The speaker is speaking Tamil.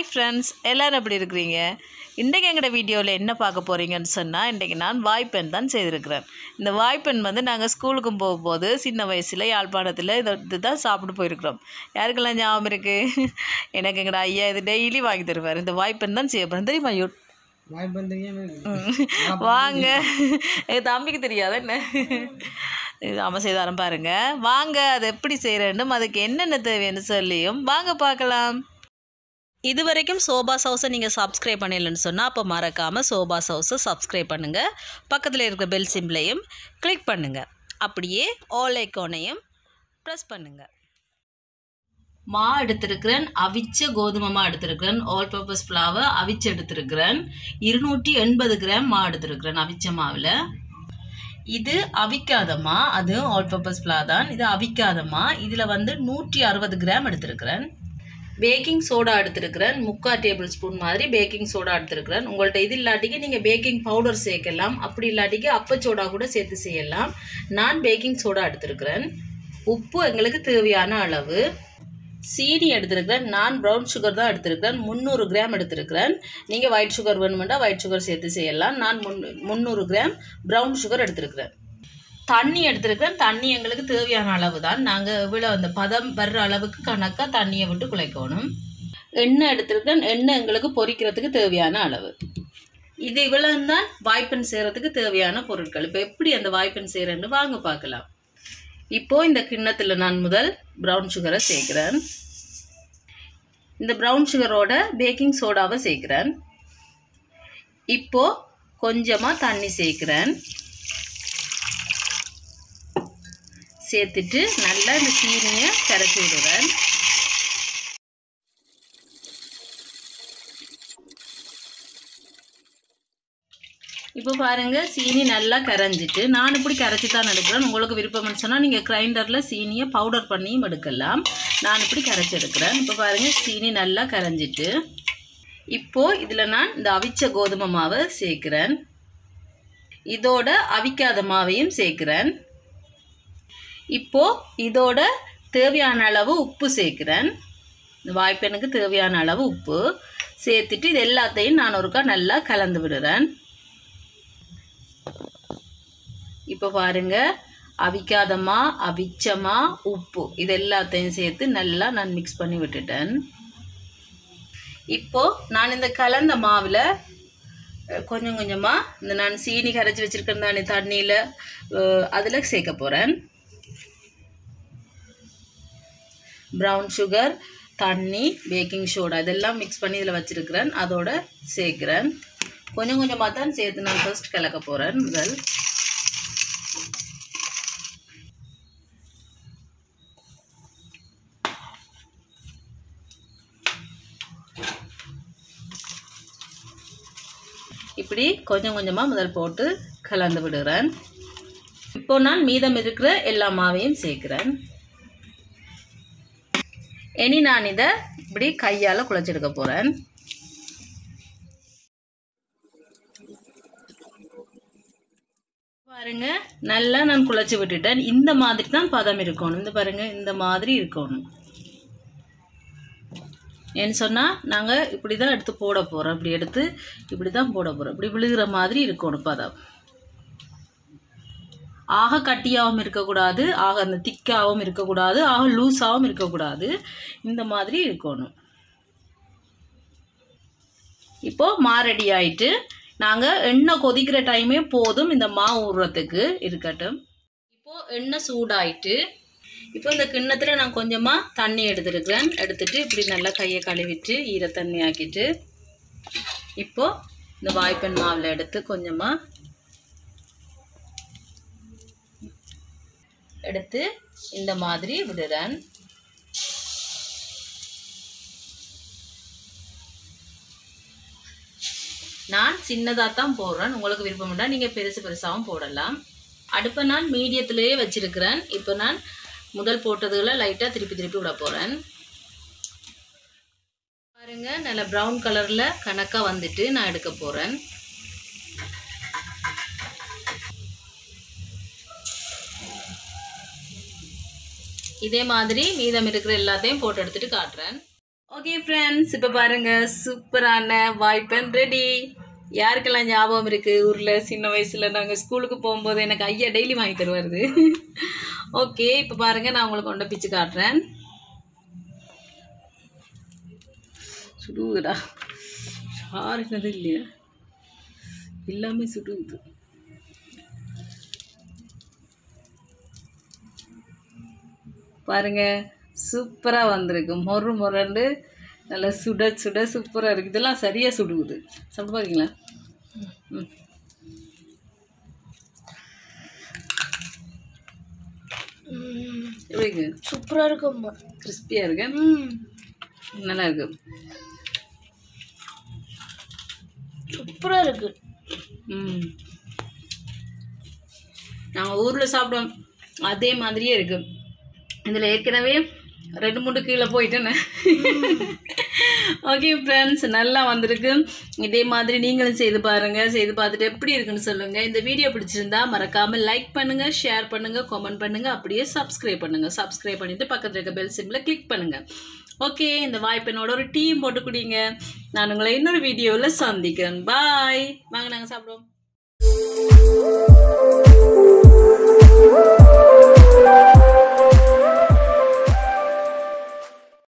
ஹாய் ஃப்ரெண்ட்ஸ் எல்லோரும் எப்படி இருக்கிறீங்க இன்றைக்கு எங்களோட வீடியோவில் என்ன பார்க்க போகிறீங்கன்னு சொன்னால் இன்றைக்கி நான் வாய்ப்பெண் தான் செய்திருக்கிறேன் இந்த வாய்ப்பெண் வந்து நாங்கள் ஸ்கூலுக்கும் போகும்போது சின்ன வயசில் யாழ்ப்பாணத்தில் இதை இது தான் சாப்பிட்டு போயிருக்கிறோம் யாருக்கெல்லாம் ஞாபகம் இருக்குது எனக்கு எங்களோட ஐயா இது டெய்லி வாங்கி தருவார் இந்த வாய்ப்பெண் தான் செய்ய போகிறேன் தெரியுமா யூ வாய்ப்பு தெரியாம வாங்க எங்கள் தம்பிக்கு தெரியாத என்ன இது அம்மா செய்தாரம் பாருங்க வாங்க அதை எப்படி செய்கிறேன்னும் அதுக்கு என்னென்ன தேவைன்னு சொல்லியும் வாங்க பார்க்கலாம் இது வரைக்கும் சோபா ஹவுஸை நீங்கள் சப்ஸ்கிரைப் பண்ணலன்னு சொன்னால் அப்போ மறக்காமல் சோபா ஹவுஸை சப்ஸ்கிரைப் பண்ணுங்கள் பக்கத்தில் இருக்கிற பெல் சிம்பிளையும் கிளிக் பண்ணுங்கள் அப்படியே ஆல் ஐக்கோனையும் ப்ரெஸ் பண்ணுங்கள் மா எடுத்திருக்கிறேன் அவிச்ச கோதுமை மா எடுத்திருக்கிறேன் ஆல் பர்பஸ் ஃப்ளவர் அவிச்சு எடுத்திருக்கிறேன் இருநூற்றி எண்பது கிராம் மா எடுத்திருக்கிறேன் அவிச்ச மாவில் இது அவிக்காத மா அது ஆல் பர்பஸ் ஃப்ளவர் தான் இது அவிக்காத மா இதில் வந்து நூற்றி அறுபது கிராம் எடுத்திருக்கிறேன் பேக்கிங் சோடா எடுத்திருக்கிறேன் முக்கால் டேபிள் ஸ்பூன் மாதிரி பேக்கிங் சோடா எடுத்திருக்கிறேன் உங்கள்கிட்ட இது இல்லாட்டிக்கு நீங்கள் பேக்கிங் பவுடர் சேர்க்கலாம் அப்படி இல்லாட்டிக்கு அப்பச்சோடா கூட சேர்த்து செய்யலாம் நான் பேக்கிங் சோடா எடுத்திருக்கிறேன் உப்பு எங்களுக்கு தேவையான அளவு சீனி எடுத்திருக்கிறேன் நான் ப்ரௌன் சுகர் தான் எடுத்திருக்கிறேன் முந்நூறு கிராம் எடுத்திருக்கிறேன் நீங்கள் ஒயிட் சுகர் வேணுமெண்டா ஒயிட் சுகர் சேர்த்து செய்யலாம் நான் முன் முந்நூறு கிராம் ப்ரௌன் சுகர் எடுத்திருக்கிறேன் தண்ணி எடுத்திருக்கிறேன் தண்ணி எங்களுக்கு தேவையான அளவு தான் நாங்கள் இவ்வளோ அந்த பதம் வர்ற அளவுக்கு கணக்காக தண்ணியை விட்டு குழைக்கணும் எண்ணெய் எடுத்திருக்கிறேன் எண்ணெய் எங்களுக்கு பொரிக்கிறதுக்கு தேவையான அளவு இது இவ்வளோ தான் வாய்ப்பெண் செய்கிறதுக்கு தேவையான பொருட்கள் இப்போ எப்படி அந்த வாய்ப்பெண் செய்கிறேன்னு வாங்க பார்க்கலாம் இப்போது இந்த கிண்ணத்தில் நான் முதல் ப்ரௌன் சுகரை சேர்க்குறேன் இந்த ப்ரௌன் சுகரோட பேக்கிங் சோடாவை சேர்க்குறேன் இப்போது கொஞ்சமாக தண்ணி சேர்க்குறேன் சேர்த்துட்டு நல்லா இந்த சீனியை கரைச்சி விடுவேன் இப்போ பாருங்கள் சீனி நல்லா கரைஞ்சிட்டு நான் இப்படி கரைச்சி தான் எடுக்கிறேன் உங்களுக்கு விருப்பம்னு சொன்னால் நீங்கள் கிரைண்டரில் சீனியை பவுடர் பண்ணியும் எடுக்கலாம் நான் இப்படி கரைச்சி எடுக்கிறேன் இப்போ பாருங்கள் சீனி நல்லா கரைஞ்சிட்டு இப்போது இதில் நான் இந்த அவிச்ச கோதுமை மாவை சேர்க்குறேன் இதோட அவிக்காத மாவையும் சேர்க்குறேன் இப்போது இதோட தேவையான அளவு உப்பு சேர்க்குறேன் இந்த வாய்ப்பெனுக்கு தேவையான அளவு உப்பு சேர்த்துட்டு இது எல்லாத்தையும் நான் ஒருக்கா நல்லா கலந்து விடுறேன் இப்போ பாருங்க அவிக்காதமா அவிச்சமா உப்பு இது எல்லாத்தையும் சேர்த்து நல்லா நான் மிக்ஸ் பண்ணி விட்டுட்டேன் இப்போ நான் இந்த கலந்த மாவில் கொஞ்சம் கொஞ்சமாக இந்த நான் சீனி கரைச்சி வச்சுருக்கேன் தானே தண்ணியில் அதில் சேர்க்க போகிறேன் ப்ரௌன் சுகர் தண்ணி பேக்கிங் சோடா இதெல்லாம் மிக்ஸ் பண்ணி இதில் வச்சுருக்கிறேன் அதோட சேர்க்குறேன் கொஞ்சம் கொஞ்சமாக தான் சேர்த்து நான் ஃபர்ஸ்ட் கலக்க போகிறேன் முதல் இப்படி கொஞ்சம் கொஞ்சமாக முதல் போட்டு கலந்து விடுறேன் இப்போ நான் மீதம் இருக்கிற எல்லா மாவையும் சேர்க்குறேன் இனி நான் இதை இப்படி கையால் குழச்செடுக்க போகிறேன் பாருங்க நல்லா நான் குழச்சி விட்டுட்டேன் இந்த மாதிரி தான் பதம் இருக்கணும் இந்த பாருங்க இந்த மாதிரி இருக்கணும் ஏன்னு சொன்னால் நாங்கள் இப்படி தான் எடுத்து போட போகிறோம் இப்படி எடுத்து இப்படி தான் போட போகிறோம் இப்படி விழுகிற மாதிரி இருக்கணும் பதம் ஆக கட்டியாகவும் இருக்கக்கூடாது ஆக அந்த திக்காகவும் இருக்கக்கூடாது ஆக லூஸாகவும் இருக்கக்கூடாது இந்த மாதிரி இருக்கணும் இப்போது மா ரெடி ஆயிட்டு நாங்கள் எண்ணெய் கொதிக்கிற டைமே போதும் இந்த மா ஊறுறதுக்கு இருக்கட்டும் இப்போது எண்ணெய் சூடாயிட்டு இப்போ இந்த கிண்ணத்தில் நான் கொஞ்சமாக தண்ணி எடுத்துருக்கிறேன் எடுத்துட்டு இப்படி நல்லா கையை கழுவிட்டு ஈரத்தண்ணி ஆக்கிட்டு இப்போது இந்த வாய்ப்பெண் மாவில் எடுத்து கொஞ்சமாக எடுத்து இந்த மாதிரி விடுறேன் நான் சின்னதாக தான் போடுறேன் உங்களுக்கு விருப்பம்னா நீங்கள் பெருசு பெருசாகவும் போடலாம் அடுப்பை நான் மீடியத்திலேயே வச்சுருக்கிறேன் இப்போ நான் முதல் போட்டதுகளை லைட்டாக திருப்பி திருப்பி விட போகிறேன் பாருங்கள் நல்ல ப்ரௌன் கலரில் கணக்காக வந்துட்டு நான் எடுக்க போகிறேன் இதே மாதிரி மீதம் இருக்கிற எல்லாத்தையும் போட்டு எடுத்துட்டு காட்டுறேன் ஓகே ஃப்ரெண்ட்ஸ் இப்போ பாருங்க சூப்பரான வாய்ப்பன் ரெடி யாருக்கெல்லாம் ஞாபகம் இருக்குது ஊரில் சின்ன வயசில் நாங்கள் ஸ்கூலுக்கு போகும்போது எனக்கு ஐயா டெய்லி வாங்கி தருவாரு ஓகே இப்போ பாருங்க நான் உங்களுக்கு கொண்ட பிச்சு காட்டுறேன் சுடுகுதுடா சாரினது இல்லையா எல்லாமே சுடுகுது பாருங்க சூப்பராக வந்திருக்கு மொறு மொரண்டு நல்லா சுட சுட சூப்பராக இருக்குது இதெல்லாம் சரியாக சுடுகுது சாப்பிட்டு பாருங்களா ம் எப்படி இருக்கு சூப்பராக இருக்கும்மா கிறிஸ்பியாக இருக்கு ம் நல்லா இருக்கு சூப்பராக இருக்கு ம் நாங்கள் ஊரில் சாப்பிடுவோம் அதே மாதிரியே இருக்கு இதில் ஏற்கனவே ரெண்டு மூணு கீழே போயிட்டேன்னு ஓகே ஃப்ரெண்ட்ஸ் நல்லா வந்திருக்கு இதே மாதிரி நீங்களும் செய்து பாருங்கள் செய்து பார்த்துட்டு எப்படி இருக்குன்னு சொல்லுங்கள் இந்த வீடியோ பிடிச்சிருந்தா மறக்காமல் லைக் பண்ணுங்கள் ஷேர் பண்ணுங்கள் கமெண்ட் பண்ணுங்கள் அப்படியே சப்ஸ்கிரைப் பண்ணுங்கள் சப்ஸ்கிரைப் பண்ணிவிட்டு பக்கத்தில் இருக்க பெல் சிம்பில் கிளிக் பண்ணுங்கள் ஓகே இந்த வாய்ப்பெண்ணோட ஒரு டீம் போட்டு குடிங்க நான் உங்களை இன்னொரு வீடியோவில் சந்திக்கிறேன் பாய் வாங்க நாங்கள் சாப்பிடுவோம்